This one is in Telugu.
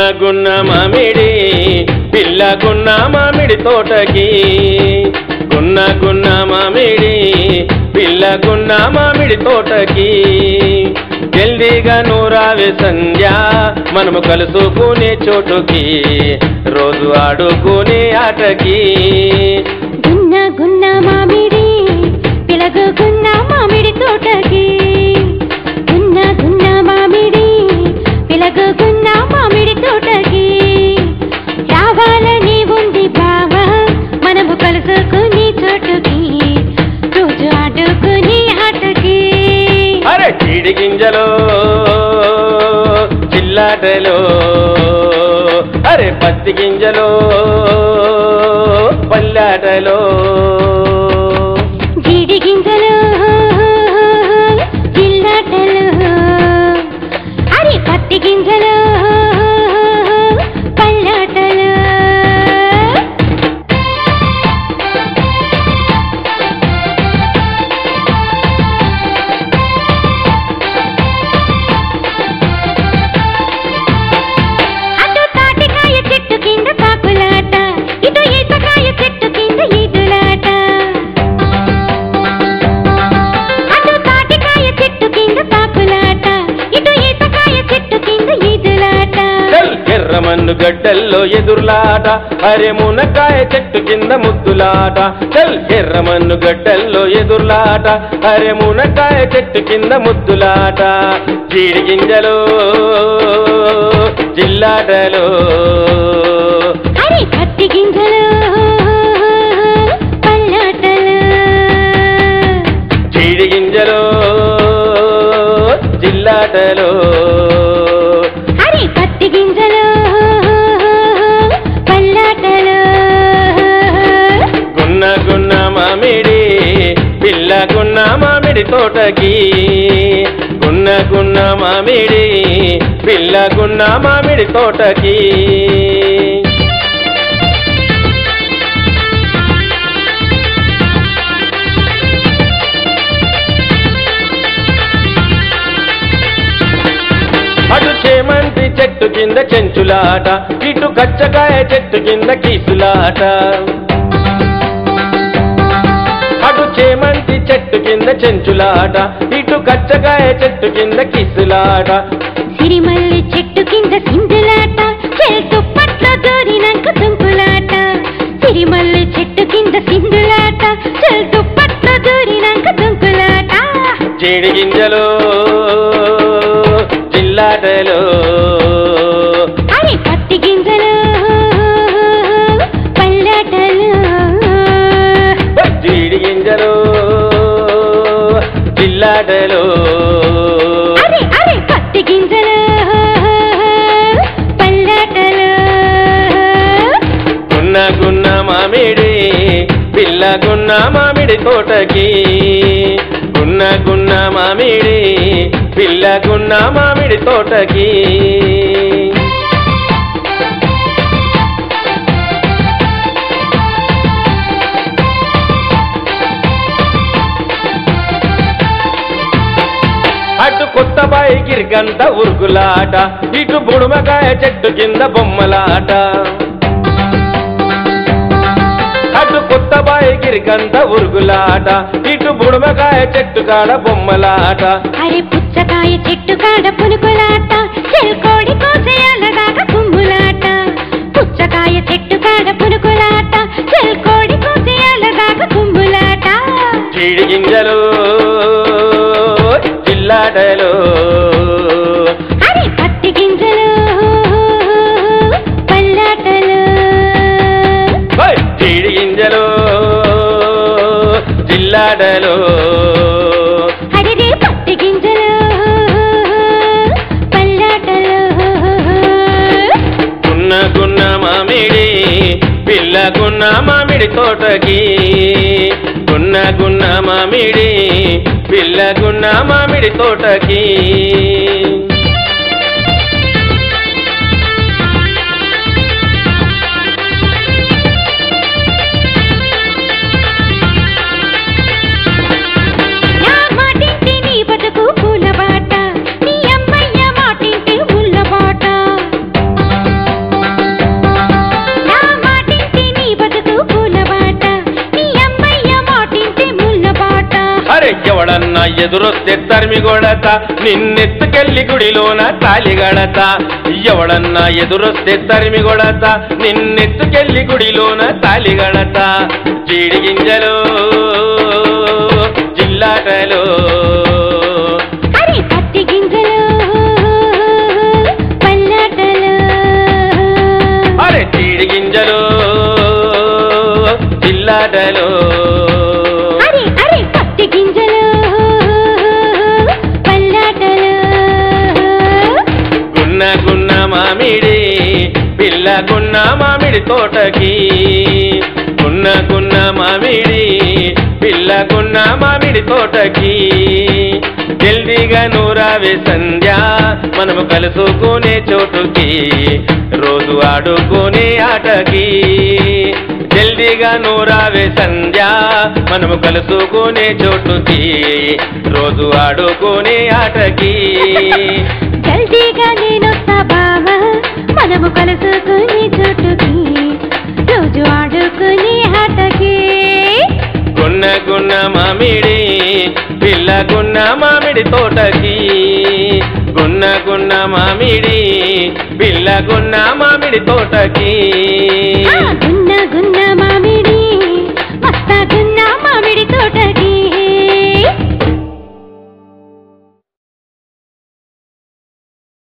గున్న మామిడి పిల్ల గున్న మామిడి తోటకి గున్న గున్న మామిడి పిల్ల గున్న మామిడి తోటకి జల్దీగా నూరావే సంధ్య మనము కలుసుకునే చోటుకి రోజు ఆడుకునే ఆటకి గున్న గున్న మామిడి పిలగు గున్న మామిడి తోటకి గున్న గున్న మామిడి పిలగు గున్న మామిడి తోటకి రావాలని ఉంది బావా మనము కలుసుకుని చోటుకి రోజు ఆడుకుని ఆటకి అరే చీడి గింజలో చిల్లాటలో అరే పత్తి గింజలో పల్లాటలో జీడి గింజలు జిల్లాటలు అరే పత్తి గింజలు పల్లాటలు అటు తాటికాయ చెట్టు కింద పాకులాట ఇటు ఈతకాయ చెట్టు కింద ఈదులాట అటు తాటికాయ చెట్టు కింద పాకులాట ఇటు ఈతకాయ చెట్టు కింద ఈదులాట చల్ ఎర్రమన్ను గడ్డల్లో ఎదురులాట అరే మునక్కాయ చెట్టు కింద ముద్దులాట చల్ ఎర్రమన్ను గడ్డల్లో ఎదురులాట అరే మునక్కాయ చెట్టు కింద ముద్దులాట చీడి గింజలో జిల్లాటలో అరే పత్తి గింజలు పల్లాటలు చీడి గింజలో జిల్లాటలో అరే పత్తి గింజలు పల్లాటలు గున్న గున్న మామిడి పిల్ల గున్న మామిడి తోటకి గున్న గున్న మామిడి పిల్ల గున్న మామిడి తోటకి అటు చేమంతి చెట్టు కింద చెంచులాట ఇటు కచ్చకాయ చెట్టు కింద కీసులాట అటు చేమంతి చెట్టు కింద చెంచులాట ఇటు కచ్చకాయ చెట్టు కింద కిసులాట సిరిమల్లి చెట్టు కింద సింధులాట చెల్టు పట్ల దూరినాక తుంకులాట సిరిమల్లి చెట్టు కింద సింధులాట చెల్టు పట్ల దూరినాక తుంకులాట జీడి గింజలు జిల్లాటలు అరే పత్తి గింజలు పల్లాటలు జీడి గింజలు జిల్లాటలు అరే అరే పత్తి గింజలు పల్లాటలు గున్న గున్న మామిడి పిల్ల గున్న మామిడి తోటకి గున్న గున్న మామిడి పిల్ల గున్న మామిడి తోటకి అటు కొత్త బాయి గిరికంత ఉరుకులాట ఇటు బుడుమకాయ చెట్టు కింద బొమ్మలాట అటు కొత్త బాయి గిరికంత ఉరుగులాట ఇటు బుడుమకాయ చెట్టు కాడ బొమ్మలాట అరే పుచ్చకాయ చెట్టు కాడ పునుకులాట చెల్కోడి కోసేయాలదాకా కుమ్ములాట పుచ్చకాయ చెట్టు కాడ పునుకులాట చెల్కోడి కోసేయాలదాకా కుమ్ములాట చీడి గింజలు చిల్లాటలు అరే పత్తి గింజలు పల్లాటలు ఓయ్! చీడి గింజలు చిల్లాటలు అరే పత్తి గింజలు పల్లాటలు గున్న గున్న మామిడి పిల్ల గున్న మామిడి తోటకి గున్న గున్న మామిడి పిల్ల గున్న మామిడి తోటకి నా మాటింటి నీ బతుకు పూల బాట నీ అమ్మయ్య మాటింటి ముళ్ళ బాట ఎవడన్నా ఎదురొస్తే తరిమి గొడత నిన్నెత్తుకెళ్ళి గుడిలోన తాలిగడత ఎవడన్నా ఎదురొస్తే తరిమి గొడత నిన్నెత్తుకెళ్ళి గుడిలోన తాలిగడత జీడి గింజలు జిల్లాటలో అరే పత్తి గింజలు పల్లాటలు అరే జీడి గింజలు జిల్లాటలో అరే అరే పత్తి గింజలు పల్లాటలు గున్న గున్న మామిడి పిల్ల గున్న మామిడి తోటకి గున్న గున్న మామిడి పిల్ల గున్న మామిడి తోటకి జల్దీగా నూరావే సంధ్య మనము కలుసుకునే చోటుకి రోజు ఆడుకునే ఆటకి జల్దీగా నూరావే సంధ్య మనము కలుసుకునే చోటుకి రోజు ఆడుకునే ఆటకి జల్దీగా నేనొస్తా బావా మనము కలుసుకుని చోటుకి రోజు ఆడుకుని ఆటకి గున్న గున్న మామిడి పిల్ల గున్న మామిడి తోటకి గున్న గున్న మామిడి పిల్ల గున్న మామిడి తోటకి ఆ,